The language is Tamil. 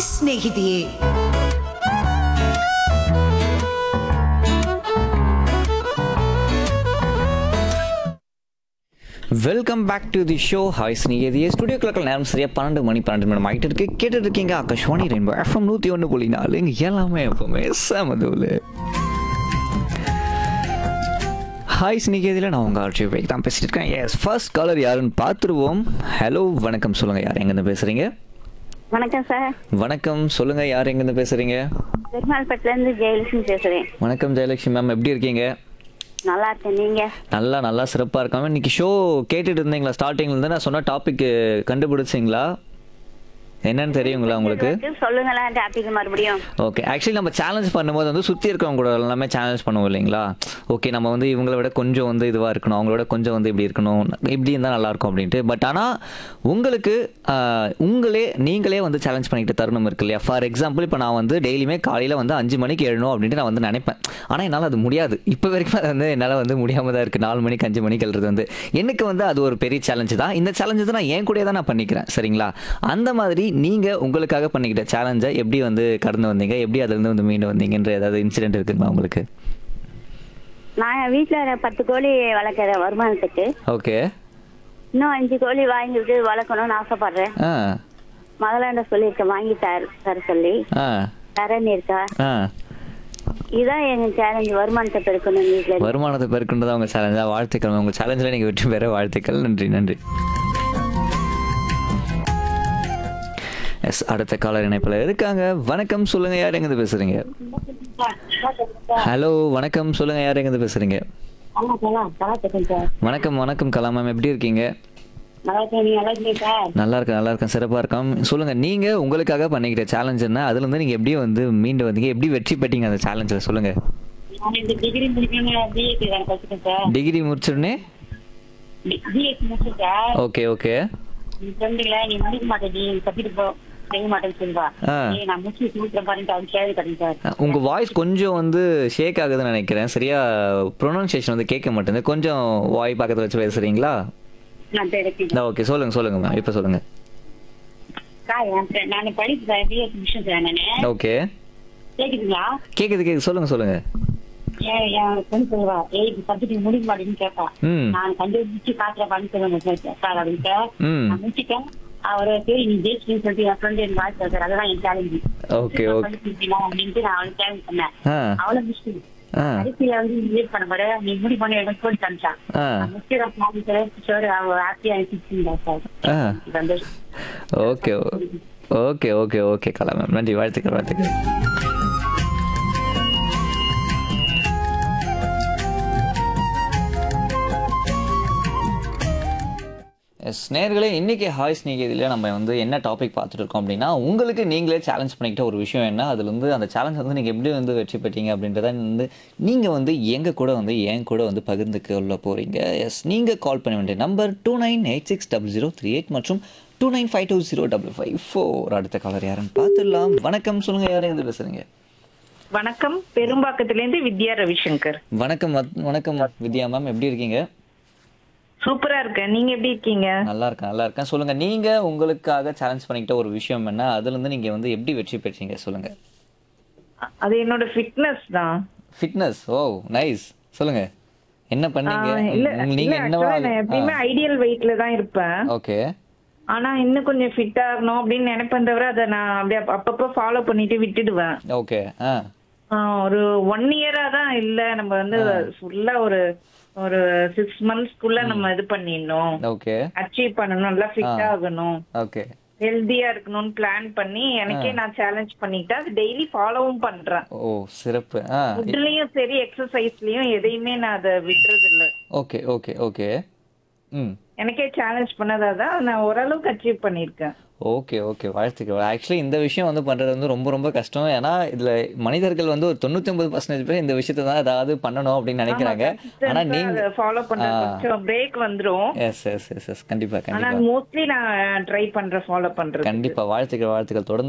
ಹಾಯ್ ಸ್ನೇಹಿತೆಯೇ welcome back to the show hi ஸ்னேகிதியே ஸ்டுடியோ கிளக்கில் நேரம் சரியா பன்னெண்டு மணி பன்னெண்டு மணி ஆகிட்டு இருக்கு கேட்டுட்டு இருக்கீங்க ஆகாஷ்வாணி ரெயின்போ எஃப்எம் நூற்றி ஒன்று புள்ளி நாலு இங்க எல்லாமே எப்பவுமே சமதூல் ஹாய் ஸ்னேகிதியில் நான் உங்கள் ஆர்ஜி வைக் தான் பேசிட்டு இருக்கேன் எஸ் ஃபர்ஸ்ட் காலர் யாருன்னு பார்த்துருவோம் ஹலோ வணக்கம் சொல்லுங்கள் யார் எங்கேருந்து பேசுகிறீங்க வணக்கம் சார் வணக்கம் சொல்லுங்கள் யார் எங்கேருந்து பேசுகிறீங்க பெருமாள்பட்டில இருந்து ஜெயலட்சுமி பேசுறேன் வணக்கம் ஜெயலட்சுமி மேம் எப்படி இருக்கீங்க நல்லா இருக்கேன் நீங்க நல்லா நல்லா சிறப்பாக இருக்காம இன்னைக்கு ஷோ கேட்டுட்டு இருந்தீங்களா ஸ்டார்டிங்லேருந்து நான் சொன்ன டாபிக் கண்டுபிடிச்சிங்களா என்னன்னு தெரியுங்களா உங்களுக்கு சொல்லுங்களேன் டாபிக் மறுபடியும் ஓகே ஆக்சுவலி நம்ம சேலஞ்ச் பண்ணும்போது வந்து சுற்றி இருக்கவங்க கூட எல்லாமே சேலஞ்ச் பண்ணுவோம் இல்லைங்களா ஓகே நம்ம வந்து இவங்கள விட கொஞ்சம் வந்து இதுவாக இருக்கணும் அவங்களோட கொஞ்சம் வந்து இப்படி இருக்கணும் இப்படி இருந்தால் நல்லாயிருக்கும் அப்படின்ட்டு பட் ஆனால் உங்களுக்கு ஆஹ், உங்களே நீங்களே வந்து சேலஞ்ச் பண்ணிக்கிட்ட தருணம் இருக்கு இல்லையா ஃபார் எக்ஸாம்பிள் இப்போ நான் வந்து டெய்லியுமே காலையில் வந்து அஞ்சு மணிக்கு எழணும் அப்படின்ட்டு நான் வந்து நினைப்பேன் ஆனால் என்னால் அது முடியாது இப்போ வரைக்கும் அது வந்து என்னால் வந்து முடியாமல் தான் இருக்குது நாலு மணிக்கு அஞ்சு மணிக்கு எழுறது வந்து எனக்கு வந்து அது ஒரு பெரிய சேலஞ்சு தான் இந்த சேலஞ்சு தான் நான் என் கூடயே தான் நான் பண்ணிக்கிறேன் சரிங்களா அந்த மாதிரி நீங்கள் உங்களுக்காக பண்ணிக்கிட்ட சேலஞ்சை எப்படி வந்து கடந்து வந்தீங்க எப்படி அதுலேருந்து வந்து மீண்டு வந்தீங்கன்ற ஏதாவது இன்சிடென்ட் இருக்குங்களா உங்களுக்கு நான் வீட்டுல பத்து கோழி வளர்க்குறேன் வருமானத்துக்கு ஓகே இன்னும் அஞ்சு கோழி வாங்கிட்டு வளர்க்கணும்னு ஆசைப்படுறேன் ஆ முதலாண்ட சொல்லியிருக்கேன் வாங்கி தர தர சொல்லி ஆ தரேன்னு இருக்கா ஆ இதான் எங்க சேலஞ்ச் வருமானத்தை பெருக்கணும் வீட்டுல இருந்து. வருமானத்தை பெருக்குன்றதா உங்கள் சேலஞ்சா வாழ்த்துக்கள் உங்கள் சேலஞ்சில் நீங்கள் வெற்றி பெற வாழ்த்துக்கள் நன்றி நன்றி எஸ் அடுத்த காலர் இணைப்பில் இருக்காங்க வணக்கம் சொல்லுங்க யார் எங்கேருந்து பேசுறீங்க ஹலோ வணக்கம் சொல்லுங்க யார் எங்கேருந்து பேசுறீங்க ஆமா சார் நல்லா இருக்கேன் சார் வணக்கம் வணக்கம் கலா மேம் எப்படி இருக்கீங்க நல்லா இருக்கேன் நீங்க நல்லா இருக்கீங்க சார் நல்லா இருக்கேன் நல்லா இருக்கேன் சிறப்பாக இருக்கோம் சொல்லுங்க நீங்க உங்களுக்காக பண்ணிக்கிட்ட சேலஞ்ச் என்ன அதுல இருந்து நீங்க எப்படி வந்து மீண்டு வந்தீங்க எப்படி வெற்றி பெற்றீங்க அந்த சேலஞ்சில் சொல்லுங்க நான் இந்த டிகிரி முடிக்கணும் பிஎஸ்சி தான் படிச்சிருக்கேன் சார் டிகிரி முடிச்சிருனே பிஎஸ்சி முடிச்சிருக்கேன் சார் ஓகே ஓகே நீ ஃப்ரெண்டுல நீ முடிக்க மாட்டேன் நீ கத்திட்டு போ செய்ய மாட்டேன்னு சொல்லுவா ஆ. ஏய், நான் முடிச்சு சூத்திரம் பாருங்க அவன் கேள்வி கட்டுங்க சார் உங்க வாய்ஸ் கொஞ்சம் வந்து ஷேக் ஆகுதுன்னு நினைக்கிறேன் சரியா ப்ரொனன்சியேஷன் வந்து கேட்க மாட்டேங்குது கொஞ்சம் வாய் பக்கத்துல வச்சு பேசுறீங்களா நான் தெரிவிக்கிறேன் ஓகே சொல்லுங்க சொல்லுங்க மேம் இப்போ சொல்லுங்க சார் என் friend- நான் படிப்பு சார் பிஎஸ்சி முடிச்சேன் சார் நானு ஓகே கேக்குதுங்களா கேக்குது கேக்குது சொல்லுங்க சொல்லுங்க ஏன் என் ஃப்ரெண்ட் சொல்லுவா ஏய் இது சப்ஜெக்ட் முடிக்க மாட்டேன்னு கேட்பா ம் நான் கண்டுபிடிச்சு காட்டுற பண்ணி சொல்லுவேன் சார் அப்படின்ட்டு ம் நான் முடிச்சுட்டேன் அவரு சரி நீ ஜெயிச்சின்னு சொல்லிட்டு என் ஃப்ரெண்ட் எனக்கு வாழ்க்கை சார் அதெல்லாம் என் சேலஞ்சு ஓகே ஓகே அப்படின்ட்டு நான் அவளுக்கு சேலஞ்ச் பண்ணேன் ஆ அவளை முடிச்சு ஆ கடைசியில வந்து லேட் பண்ண போற நீ முடி பண்ணி எனக்கு சொல்லி காமிச்சான் ஆ முக்கிய சார் சார் அவ ஹாப்பியா இருந்துச்சுங்களா சார் ஆ சந்தோஷம் okay okay okay okay Kala ma'am நன்றி வாழ்த்துக்கள் வாழ்த்துக்கள் எஸ் நேர்களே இன்றைக்கி ஹாய் ஸ்நேகிதில் நம்ம வந்து என்ன டாபிக் பார்த்துட்டு இருக்கோம் அப்படின்னா உங்களுக்கு நீங்களே சேலஞ்ச் பண்ணிக்கிட்ட ஒரு விஷயம் என்ன அதுல இருந்து அந்த சேலஞ்ச் வந்து நீங்கள் எப்படி வந்து வெற்றி பெற்றீங்க அப்படின்றத வந்து நீங்கள் வந்து எங்கள் கூட வந்து என் கூட வந்து பகிர்ந்துக்க போகிறீங்க எஸ் நீங்கள் கால் பண்ண வேண்டிய number two nine eight six double zero three eight மற்றும் two nine five two zero double five four அடுத்த காலர் யாருன்னு பார்த்துடலாம் வணக்கம் சொல்லுங்கள் யாரும் எது பேசுகிறீங்க வணக்கம் பெரும்பாக்கத்திலேருந்து வித்யா ரவிசங்கர் வணக்கம் வத்- வணக்கம் வித்யா மேம் எப்படி இருக்கீங்க சூப்பரா இருக்கேன் நீங்க எப்படி இருக்கீங்க நல்லா இருக்கேன் நல்லா இருக்கேன் சொல்லுங்க நீங்க உங்களுக்காக சேலஞ்ச் பண்ணிக்கிட்ட ஒரு விஷயம் என்ன அதுல இருந்து நீங்க வந்து எப்படி வெற்றி பெற்றீங்க சொல்லுங்க அது என்னோட ஃபிட்னஸ் தான் ஃபிட்னஸ் ஓ நைஸ் சொல்லுங்க என்ன பண்ணீங்க ஆஹ் இல்ல உங்க- இல்ல நீங்க actually நான் எப்பயுமே என்னவா ஐடியல் வெயிட்ல தான் இருப்பேன் ஓகே ஆனா இன்னும் கொஞ்சம் ஃபிட் ஆகணும் அப்படின்னு நினைப்பேன் தவிர அதை நான் அப்படியே அப்ப- அப்பப்போ ஃபாலோ பண்ணிட்டு விட்டுடுவேன் ஓகே ஆ ஆஹ் ஒரு ஒன் இயரா தான் இல்ல நம்ம வந்து ஃபுல்லா ஒரு ஒரு சிக்ஸ் மந்த்ஸ்க்குள்ள நம்ம இது பண்ணிடணும் ஓகே அச்சீவ் பண்ணணும் நல்லா ஃபிட் ஆகணும் ஓகே ஹெல்தியா இருக்கணும்னு பிளான் பண்ணி எனக்கே நான் சேலஞ்ச் பண்ணிக்கிட்டேன் அது டெய்லி ஃபாலோவும் பண்றேன் ஓ சிறப்பு ஆ ஃபுட்லயும் சரி எக்ஸசைஸ்லயும் எதையுமே நான் அதை விட்டுறது இல்ல ஓகே ஓகே ஓகே ம் எனக்கே சேலஞ்ச் பண்ணதா தான் நான் ஓரளவுக்கு அச்சீவ் பண்ணிருக்கேன் ஓகே ஓகே வாழ்த்துக்கள் ஆக்சுவலி இந்த விஷயம் வந்து பண்ணுறது வந்து ரொம்ப ரொம்ப கஷ்டம் ஏன்னா இதில் மனிதர்கள் வந்து ஒரு தொண்ணூற்றி ஒன்பது பர்சன்டேஜ் பேர் இந்த விஷயத்தை தான் ஏதாவது பண்ணணும் அப்படின்னு நினைக்கிறாங்க ஆனால் நீங்கள் ஃபாலோ பண்ற கொஞ்சம் பிரேக் வந்துரும் எஸ் எஸ் எஸ் எஸ் கண்டிப்பாக ஆனா கண்டிப்பாக மோஸ்ட்லி நான் ட்ரை பண்றேன் ஃபாலோ பண்றது கண்டிப்பாக வாழ்த்துக்கள் வாழ்த்துக்கள் தொடர்ந்து